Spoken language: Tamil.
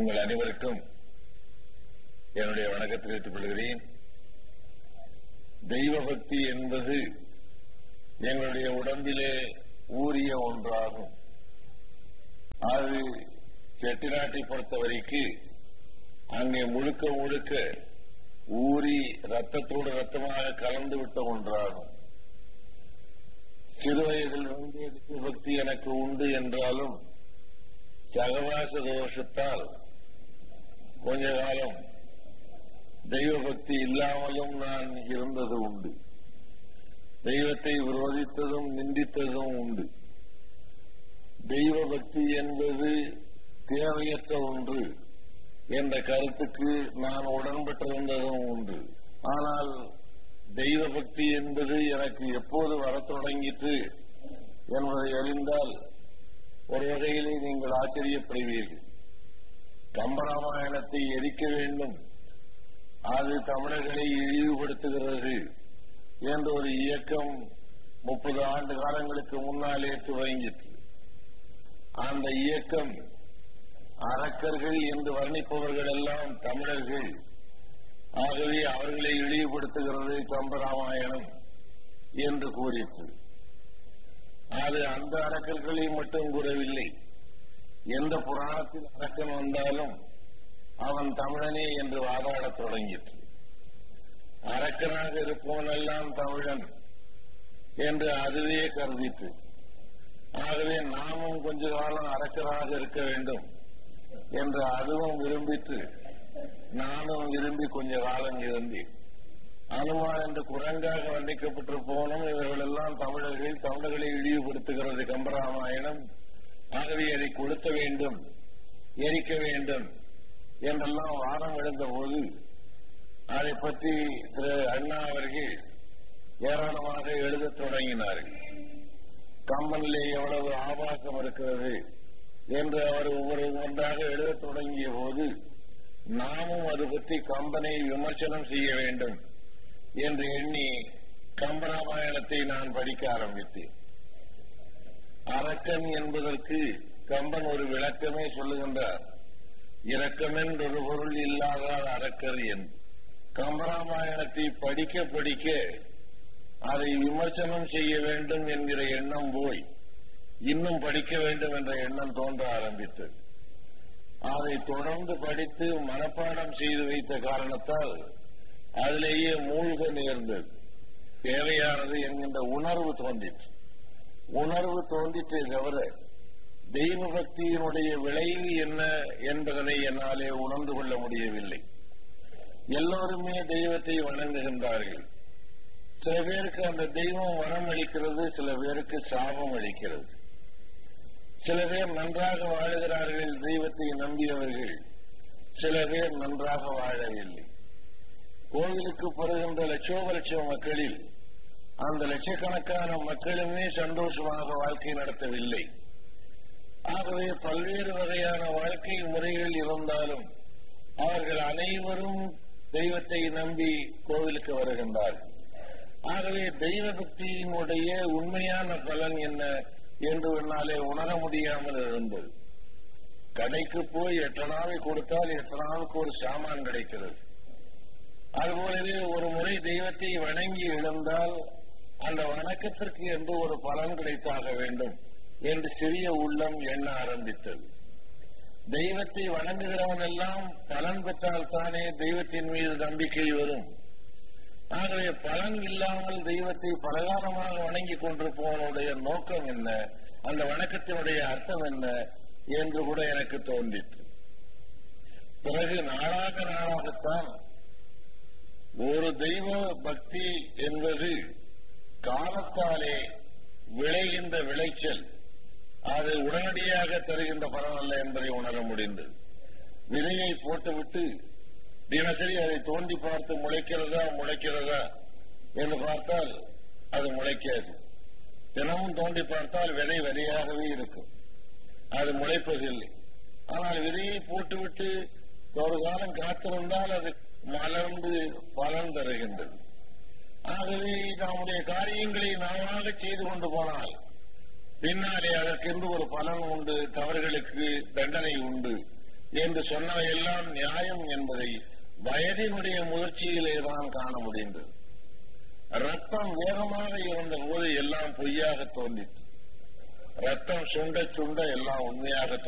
உங்கள் அனைவருக்கும் என்னுடைய வணக்கத்தை தெரிவித்துக் கொள்கிறேன் தெய்வ பக்தி என்பது எங்களுடைய உடம்பிலே ஊறிய ஒன்றாகும் அது செட்டிநாட்டை பொறுத்தவரைக்கு அங்கே முழுக்க முழுக்க ஊறி ரத்தத்தோடு ரத்தமாக கலந்து விட்ட ஒன்றாகும் சிறுவயதில் இருந்தே தெய்வ பக்தி எனக்கு உண்டு என்றாலும் சகவாச தோஷத்தால் கொஞ்ச காலம் தெய்வ பக்தி இல்லாமலும் நான் இருந்தது உண்டு தெய்வத்தை விரோதித்ததும் நிந்தித்ததும் உண்டு தெய்வ பக்தி என்பது தேவையற்ற ஒன்று என்ற கருத்துக்கு நான் உடன்பட்டிருந்ததும் உண்டு ஆனால் தெய்வ பக்தி என்பது எனக்கு எப்போது வரத் தொடங்கிற்று என்பதை அறிந்தால் ஒரு வகையிலே நீங்கள் ஆச்சரியப்படுவீர்கள் கம்பராமாயணத்தை எரிக்க வேண்டும் அது தமிழர்களை இழிவுபடுத்துகிறது என்ற ஒரு இயக்கம் முப்பது ஆண்டு காலங்களுக்கு முன்னாலே துவங்கிற்று அந்த இயக்கம் அரக்கர்கள் என்று வர்ணிப்பவர்கள் எல்லாம் தமிழர்கள் ஆகவே அவர்களை இழிவுபடுத்துகிறது கம்பராமாயணம் என்று கூறிற்று அது அந்த அரக்கர்களை மட்டும் கூறவில்லை எந்த புராணத்தில் அரக்கன் வந்தாலும் அவன் தமிழனே என்று வாதாடத் தொடங்கிற்று அரக்கனாக இருப்பவனெல்லாம் தமிழன் என்று அதுவே கருதிற்று ஆகவே நாமும் கொஞ்ச காலம் அரக்கராக இருக்க வேண்டும் என்று அதுவும் விரும்பிற்று நானும் விரும்பி கொஞ்ச காலம் இருந்தேன் அனுமான் என்று குரங்காக வர்ணிக்கப்பட்டு போனும் இவர்கள் எல்லாம் தமிழர்கள் தமிழர்களை இழிவுபடுத்துகிறது கம்பராமாயணம் ஆகவே அதை கொளுத்த வேண்டும் எரிக்க வேண்டும் என்றெல்லாம் வாரம் எழுந்த போது அதை பற்றி திரு அண்ணா அவர்கள் ஏராளமாக எழுதத் தொடங்கினார்கள் கம்பனிலே எவ்வளவு ஆபாசம் இருக்கிறது என்று அவர் ஒவ்வொரு ஒன்றாக எழுதத் தொடங்கிய போது நாமும் அது பற்றி கம்பனை விமர்சனம் செய்ய வேண்டும் என்று எண்ணி கம்பராமாயணத்தை நான் படிக்க ஆரம்பித்தேன் அரக்கன் என்பதற்கு கம்பன் ஒரு விளக்கமே சொல்லுகின்றார் இரக்கமென்றொரு பொருள் இல்லாத அரக்கர் என்று கம்பராமாயணத்தை படிக்க படிக்க அதை விமர்சனம் செய்ய வேண்டும் என்கிற எண்ணம் போய் இன்னும் படிக்க வேண்டும் என்ற எண்ணம் தோன்ற ஆரம்பித்தது அதை தொடர்ந்து படித்து மனப்பாடம் செய்து வைத்த காரணத்தால் அதிலேயே மூழ்க நேர்ந்தது தேவையானது என்கின்ற உணர்வு தோன்றிற்று உணர்வு தோன்றிற்றே தவிர தெய்வ பக்தியினுடைய விளைவு என்ன என்பதனை என்னாலே உணர்ந்து கொள்ள முடியவில்லை எல்லோருமே தெய்வத்தை வணங்குகின்றார்கள் சில பேருக்கு அந்த தெய்வம் வரம் அளிக்கிறது சில பேருக்கு சாபம் அளிக்கிறது சில பேர் நன்றாக வாழுகிறார்கள் தெய்வத்தை நம்பியவர்கள் சில பேர் நன்றாக வாழவில்லை கோவிலுக்கு பெறுகின்ற லட்சோப லட்சம் மக்களில் அந்த லட்சக்கணக்கான மக்களுமே சந்தோஷமாக வாழ்க்கை நடத்தவில்லை ஆகவே பல்வேறு வகையான வாழ்க்கை முறைகள் இருந்தாலும் அவர்கள் அனைவரும் தெய்வத்தை நம்பி கோவிலுக்கு வருகின்றார்கள் ஆகவே தெய்வ பக்தியினுடைய உண்மையான பலன் என்ன என்று என்னாலே உணர முடியாமல் இருந்தது கடைக்கு போய் எட்டனாவை கொடுத்தால் எட்டனாவுக்கு ஒரு சாமான் கிடைக்கிறது அதுபோலவே ஒரு முறை தெய்வத்தை வணங்கி எழுந்தால் அந்த வணக்கத்திற்கு என்று ஒரு பலன் கிடைத்தாக வேண்டும் என்று சிறிய உள்ளம் எண்ண ஆரம்பித்தது தெய்வத்தை வணங்குகிறவன் எல்லாம் பலன் பெற்றால் தானே தெய்வத்தின் மீது நம்பிக்கை வரும் ஆகவே பலன் இல்லாமல் தெய்வத்தை பலகாரமாக வணங்கி கொண்டிருப்பவனுடைய நோக்கம் என்ன அந்த வணக்கத்தினுடைய அர்த்தம் என்ன என்று கூட எனக்கு தோன்றிற்று பிறகு நாளாக நாளாகத்தான் ஒரு தெய்வ பக்தி என்பது காலத்தாலே விளைகின்ற விளைச்சல் அது உடனடியாக தருகின்ற பலன் அல்ல என்பதை உணர முடிந்தது விதையை போட்டுவிட்டு தினசரி அதை தோண்டி பார்த்து முளைக்கிறதா முளைக்கிறதா என்று பார்த்தால் அது முளைக்காது தினமும் தோண்டி பார்த்தால் விதை விதையாகவே இருக்கும் அது முளைப்பதில்லை ஆனால் விதையை போட்டுவிட்டு ஒரு காலம் காத்திருந்தால் அது மலர்ந்து பலன் தருகின்றது ஆகவே நம்முடைய காரியங்களை நாமாக செய்து கொண்டு போனால் பின்னாலே அதற்கென்று ஒரு பலன் உண்டு தவறுகளுக்கு தண்டனை உண்டு என்று சொன்னவையெல்லாம் நியாயம் என்பதை வயதினுடைய முயற்சியிலே தான் காண முடிந்தது ரத்தம் வேகமாக இருந்த போது எல்லாம் பொய்யாக தோன்றிற்று ரத்தம் சுண்ட சுண்ட எல்லாம் உண்மையாக